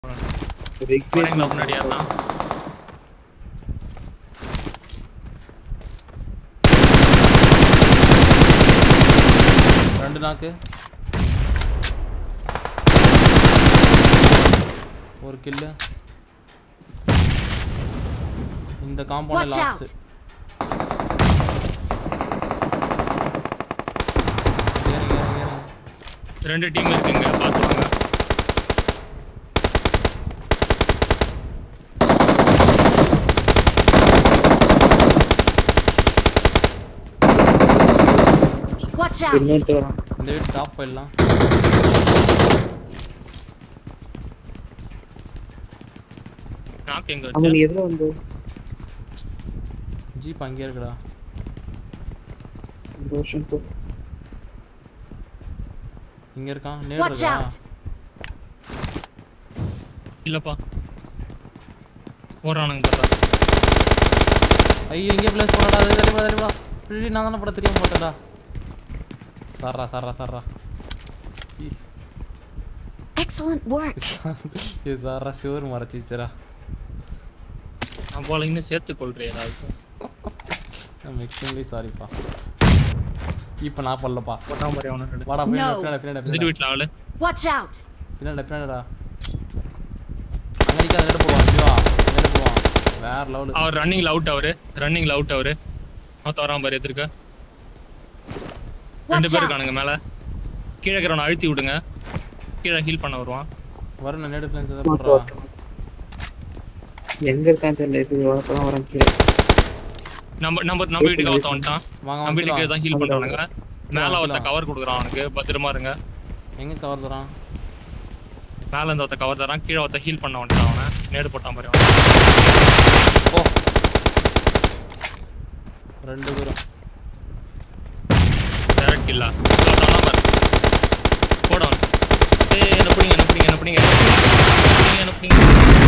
போனீங்களா முன்னாடி யாருன்னா ரெண்டு நாக்கு ஒரு கில்லு இந்த காம்பவுண்ட் Watch லாஸ்ட் out. ஏறுங்க ஏறுங்க ஏறுங்க ரெண்டு டீம் இருக்குங்க பார்த்து வாங்க Watch out! இன்னொருத்தர் வரான் இந்த வீட்டு டாப் போயிடலாம் நாக்கு எங்க அவன் வச்சு எதுல வந்து ஜீப் அங்கேயே இருக்குடா இந்த வருஷம் போ இங்க இருக்கான் நேடு Watch இருக்கா out! இல்லப்பா போறானுங்க பார்த்தா ஐயோ இங்கே பிளேஸ் போடா அது தள்ளி போடா தள்ளி போடா பிடி நான் தானே போட தெரியாம போட்டடா சர்ரா சர்ரா சர்ரா இ- Excellent work! இது சர்ரா சிவர் மறைச்சு வச்சுரா நான் போலீங்கன்னு சேர்த்து கொள்றேன் ஏதாவது நம்ம எக்ஸ்ட்ரீம்லி சாரிப்பா இப்போ நான் பண்ணலப்பா போட்டாம பாரு அவனை ரெண்டு வாடா பின்னாடி No. பின்னாடி பின்னாடி எதிர் பின்னாடி வீட்டுல ஆளு Watch out! பின்னாடி பின்னாடிடா அங்க நிக்காத நேடு போவான் இங்க வா நேடு போவான் வேற லெவல் அவர் ரன்னிங்ல அவுட் அவரு ரன்னிங்ல அவுட் அவரு அவன் வரான் பாரு எதிர்க்க ரெண்டு Watch பேர் out! இருக்கானுங்க மேல கீழே இருக்கிறவனை அழுத்தி விடுங்க கீழே ஹீல் பண்ண வருவான் வரும் நேடு பிளான்ஸ் எதாவது மாத்து போடுறா வரட்டும். எங்க இருக்கான்னு தெரியல இது வரப்பதான் வரேன் கீழே நம்ம நம்ம நம்ம வீட்டுக்கு அவத்த வந்துட்டான் வாங்க நம்ம வீட்டுக்கு தான் ஹீல் வந்துடலாம். பண்றானுங்க மேல ஒருத்த கவர் கொடுக்குறான் அவனுக்கு பத்திரமா இருங்க எங்க கவர் தரான் மேல இருந்து ஒருத்த கவர் தரான் கீழே ஒருத்த ஹீல் பண்ண வந்துட்டான் அவனை நேடு போட்டான் பாரு அவனை. ஓ ரெண்டு பேரும் டைரக்ட் கில்லா போட அவன் ஏய் என்ன பிடிங்க என்ன பிடிங்க என்ன பிடிங்க பிடிங்க, என்ன பிடிங்க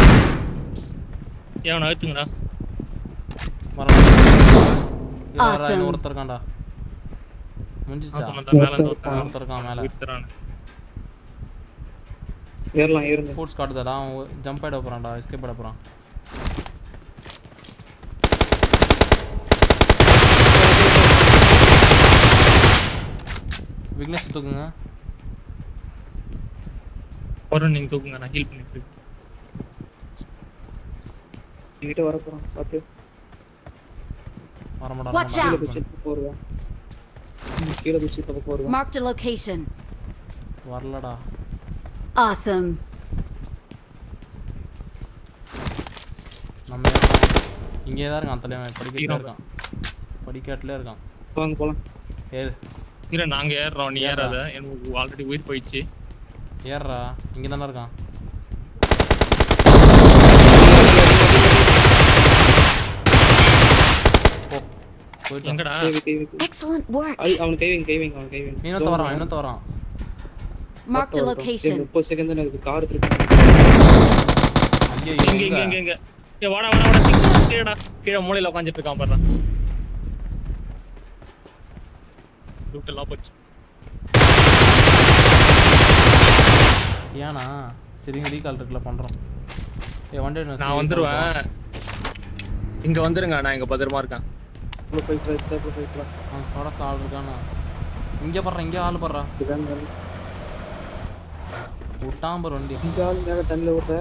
ஏன் அவனை அழுத்துங்கடா வரணும் இவன் வர்றா, Awesome. இன்னும் ஒருத்தர் இருக்கான்டா முடிஞ்சிச்சா அவன் தான் மேல இருந்து ஒருத்தன் ஒருத்தன் ஒருத்தர் இருக்கான் மேல விட்டுறான் ஏறலாம் ஏறுங்க ஸ்போர்ட்ஸ் காட்டுதாடா அவன் ஜம்ப் ஆயிட போறான்டா எஸ்கேப் ஆயிட போறான் விக்னேஷ் தூக்குங்க வரும் நீங்க தூக்குங்க நான் ஹீல் பண்ணிட்டு இருக்கேன். என்கிட்ட வர போறான் பார்த்து வரமாட்டான் Watch கீழே out. குச்சி போடுவேன் கீழே குச்சி தப்ப போடுவேன் Marked a location. வரலடா Awesome! நம்ம இருக்கான். இங்கே தான் இருக்கான் தலைவன் படிக்கட்டுல இருக்கான் படிக்கட்டுல இருக்கான் வாங்க போலாம் ஏறு இல்ல நாங்க ஏறுறோம் நீ ஏறுடா. ஏறாத எனக்கு ஆல்ரெடி உயிர் போயிடுச்சு ஏறுறா இங்க தானே இருக்கான் போ போயிட்டு வா. எங்கடா கை வை, கை வை, கை வை. Excellent work! ஐ, அவன் கை வைங்க கை வைங்க அவன் கை வைங்க இன்னொருத்த வரான் இன்னொருத்த வரான் Marked a location. முப்பது செகண்ட் தான் இருக்குது கார் இருக்கு ஐயோ இங்க இங்க இங்க இங்க ஏ வாடா வாடா வாடா சீக்கிரம் கீழடா கீழே மூலையில உட்காந்துட்டு இருக்கான் பாரு லூட் எல்லாம் போச்சு ஏனா சரிங்க ரீகால் இருக்குல்ல பண்றோம் ஏ வண்டி எடுங்க, நான் சரி, வந்துருவேன் இங்க வந்துருங்க நான் இங்க பத்திரமா இருக்கேன் உள்ள போயிட்டு வா, போயிட்டு வா. ஆ ஃபோரஸ் ஆள் இருக்கானா இங்க படுறா இங்க ஆள் படுறா இதான் மேல. விட்டான் பாரு வண்டி இங்க ஆள் மேல தண்ணில ஓட்டுற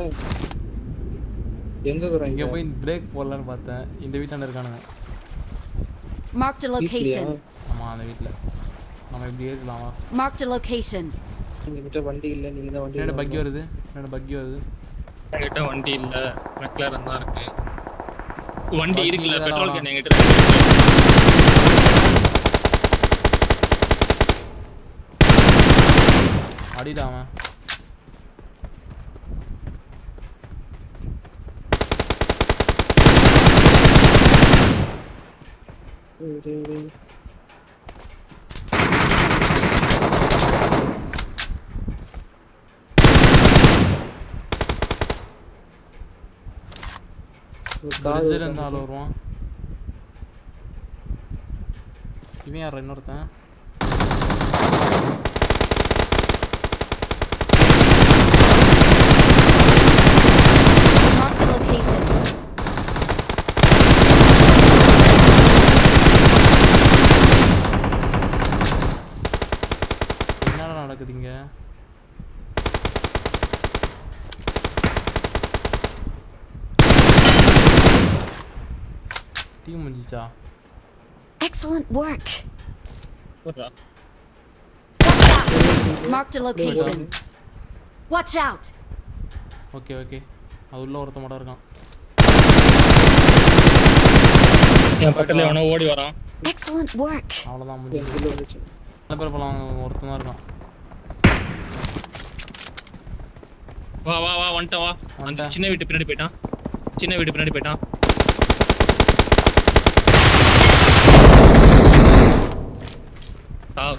எங்க இருக்கிறோம் இங்க இங்க போய் பிரேக் போடலான்னு பார்த்தேன் இந்த வீட்டாண்ட இருக்கானுங்க Marked a வீட்லயா? location. ஆமா அந்த வீட்ல நம்ம இப்படி ஏறிடலாம் வா Marked a location. எங்ககிட்ட வண்டி இல்ல நீங்க தான் வண்டி என்னோட பக்கி வருது என்னோட பக்கி வருது என்கிட்ட வண்டி இல்ல மெக்லாரன் தான் இருக்கு வண்டி வண்டி இருக்குல்ல இல்லடா, பெட்ரோல் வா. கேன் என்கிட்ட இருக்கு. அடிடா அவன் டேய், டேய், டேய். ஒரு கார் பிரிட்ஜில் வருது. இருந்து ஆள் வருவான் இவன் யார் இன்னொருத்தன் டீம் முடிஞ்சிச்சா Excellent work. போடுறா. Watch out. Marked a location. Watch out. Okay okay அது உள்ள ஒருத்த மட்டும் இருக்கான் என் பக்கத்துல எவனோ ஓடி வரான் Excellent work. அவ்வளோதான் முடிஞ்சு எங்க வந்துச்சு நல்ல பேர் போலாம் ஒருத்தன் தான் இருக்கான் வா வா வா வந்துட்டான் வா அந்த வந்துட்டேன். சின்ன வீட்டு பின்னாடி போயிட்டான் சின்ன வீட்டு பின்னாடி போயிட்டான் சாவு.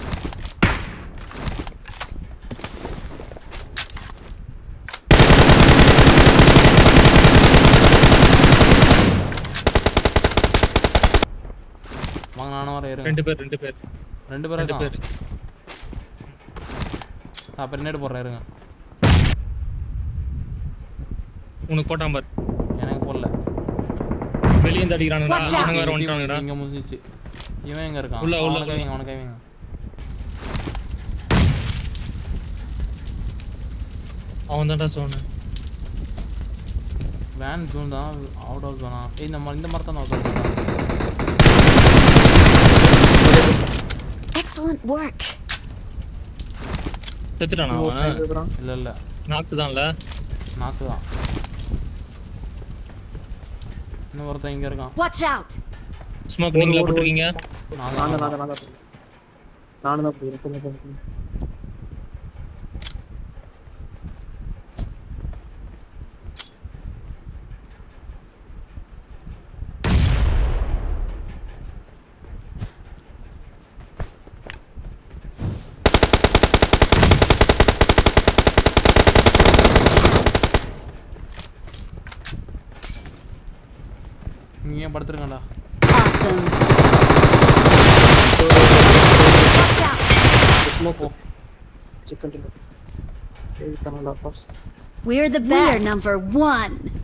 வாங்க நானும் வர இருங்க ரெண்டு பேர் ரெண்டு பேர் ரெண்டு பேரும் ரெண்டு இருக்கான் பேர் அப்போ நேடு போடுறேன் இருங்க உனக்கு போட்டான் பாரு எனக்கு போடல வெளியே இருந்து அடிக்கிறானுடா Watch out. அவனுங்க வேற வந்துட்டானுடா இங்க முடிஞ்சிச்சு இவன் எங்க இருக்கான் உள்ள, உள்ள, அவனுக்கு உள்ள. வைங்க அவனுக்கு வைங்க அவன் தான்டா சொன்னேன் வேன் ஜோன் தான் அவுட் ஆஃப் ஜோனா ஏய் இந்த ம- இந்த மரத்தை நான் சொல்றேன் Excellent work. செத்துட்டானா ஒரு அவன் side இருக்கிறான். இல்ல இல்ல நாக்கு தான்ல நாக்கு தான் இன்னும் ஒருத்தன் இங்க இருக்கான் Watch out. ஸ்மோக் நீங்களா ஓடு, ஓடு, போட்டுருக்கீங்க நான் நான் தான், தான் நான் தான், நான் தான் போறேன். நானும் தான் போகிறேன் போங்க, போங்க, போங்க. நீங்க ஏன் படுத்துருக்கேன்டா Awesome. Watch out. Smoke. Chicken dinner. ஏய், தரேன்டா, boss. We're the best. We're number one.